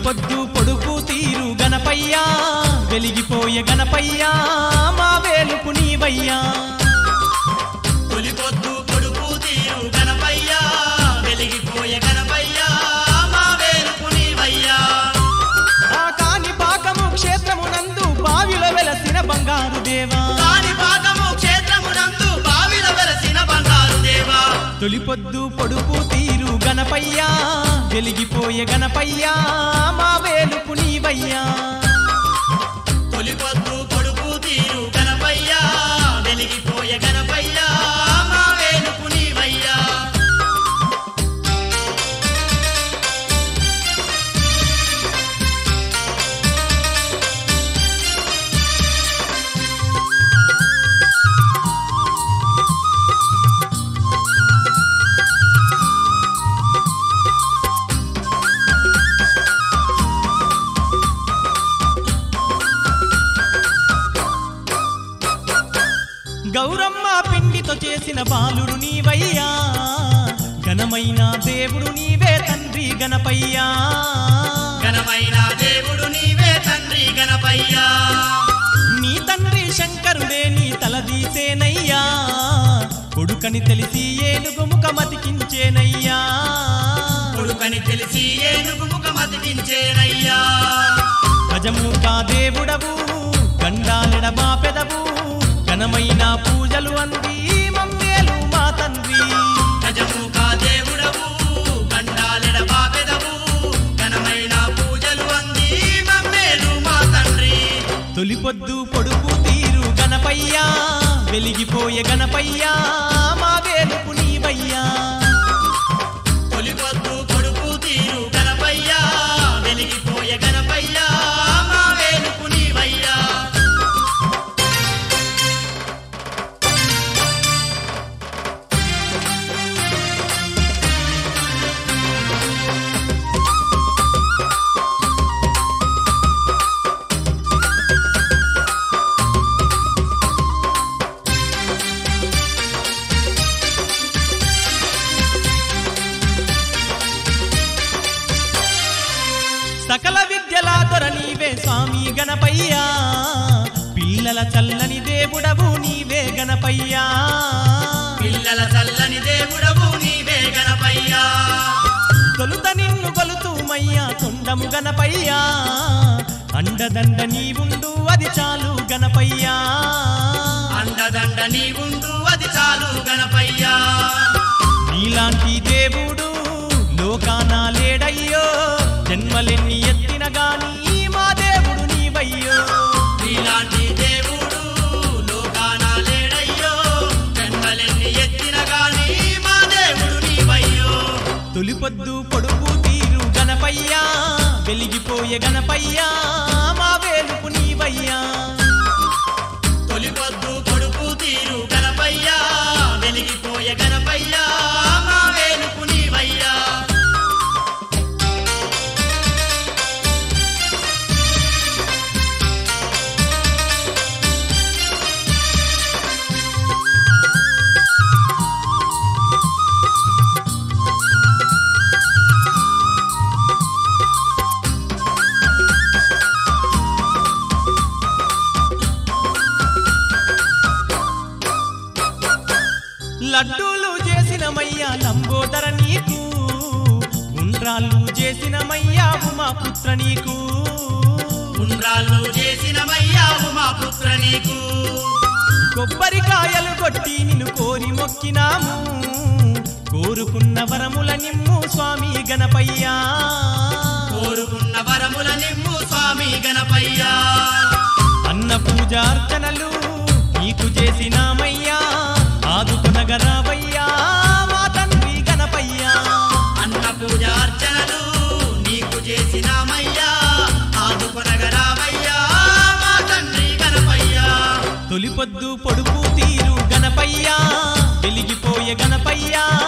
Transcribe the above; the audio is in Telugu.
తొలిపొద్దు పొడుపు తీరు గణపయ్యా వెలిగిపోయే గణపయ్యా మా వేలుపు నీవయ్యా తొలిపొద్దు పొడుపు తీరు గణపయ్యా వెలిగిపోయే గణపయ్యా మా వేలుపు నీవయ్యా ఆ కాని పాకము క్షేత్రమునందు బావిలో వెలసిన బంగారు దేవా కాని భాగము క్షేత్రమునందు బావిల వెలసిన బంగారు దేవా తొలిపొద్దు పొడుపు తీరు గణపయ్యా వెలిగిపోయే గణపయ్యా మా వేలుపు నీవయ్యా తొలిపొద్దు పొడుపు తీరు గణపయ్యా వెలిగిపోయే గణపయ్యా మా వేలుపు నీవయ్యా గౌరమ్మ పిండితో చేసిన బాలుడు నీవయ్యా ఘనమైన దేవుడు నీవే తండ్రి గణపయ్యా ఘనమైన దేవుడు నీవే తండ్రి గణపయ్యా నీ తండ్రి శంకరుడే నీ తలదీసేనయ్యా కొడుకని తెలిసి ఏనుగు ముఖమతికించేనయ్యా కొడుకని తెలిసి ఏనుగు ముఖమతికించేనయ్యా గజముఖ దేవుడవు గండాలెడ మా పెదవు ఘనమైన పూజలు అంది మమ్మేలు మా తండ్రి గజముఖ దేవుడవు గండాలెడ బాపెదవు ఘనమైన పూజలు అంది మమ్మేలు మా తండ్రి తొలిపొద్దు పొడుపు తీరు గణపయ్యా వెలిగిపోయే గణపయ్యా మా వేలుపు నీవయ్యా తొలిపొద్దు కొడుకు తీరు గణపయ్యా వెలిగిపోయే గణపయ్యా మా వేలుపు నీవయ్యా సకల విద్యల దొర నీవే స్వామి గణపయ్యా పిల్లల చల్లని దేవుడవు నీవే గణపయ్యా పిల్లల చల్లని దేవుడవు నీవే గణపయ్యా తొలుత నిన్ను కొలుతూమయ్యా తొండము గణపయ్యా అండదండ నీవుండు అది చాలు గణపయ్యా అండదండ నీవుండు అది చాలు గణపయ్యా నీలాంటి దేవుడు లోకాన లేడయ్యో జన్మలెన్ని ఎత్తిన గాని మా దేవుడు నీవయ్యో నీలాంటి దేవుడు లోకాన లేడయ్యో జన్మలెన్ని ఎత్తిన గాని మా దేవుడు నీవయ్యో తొలిపొద్దు పొడుపు తీరు గణపయ్యా వెలిగిపోయే గణపయ్యా మా వేలుపు నీవయ్యా తొలిపొద్దు కొడుకు తీరు గణపయ్యా వెలిగిపోయే గణపయ్యా మా వేలుపు నీవయ్యా లడ్డూలు చేసినమయ్యా లంబోదర నీకు ఉండ్రాళ్ళు చేసినమయ్యా ఉమా పుత్ర నీకు ఉండ్రాళ్ళు చేసినమయ్యావు మా పుత్ర నీకు కొబ్బరికాయలు కొట్టి నిన్ను కోరి మొక్కినాము కోరుకున్న వరముల నిమ్ము స్వామి గణపయ్యా కోరుకున్న వరముల నిమ్ము స్వామి గణపయ్యా అన్న పూజార్చనలు నీకు చేసినామయ్యా ఆదుకునగరావయ్యా మా తండ్రి గణపయ్యా అన్న పూజార్చనలు నీకు చేసినామయ్యా ఆదుకొనగరావయ్యా మా తండ్రి గణపయ్యా తొలిపొద్దు పొడుపు తీరు గణపయ్యా వెలిగిపోయే గణపయ్యా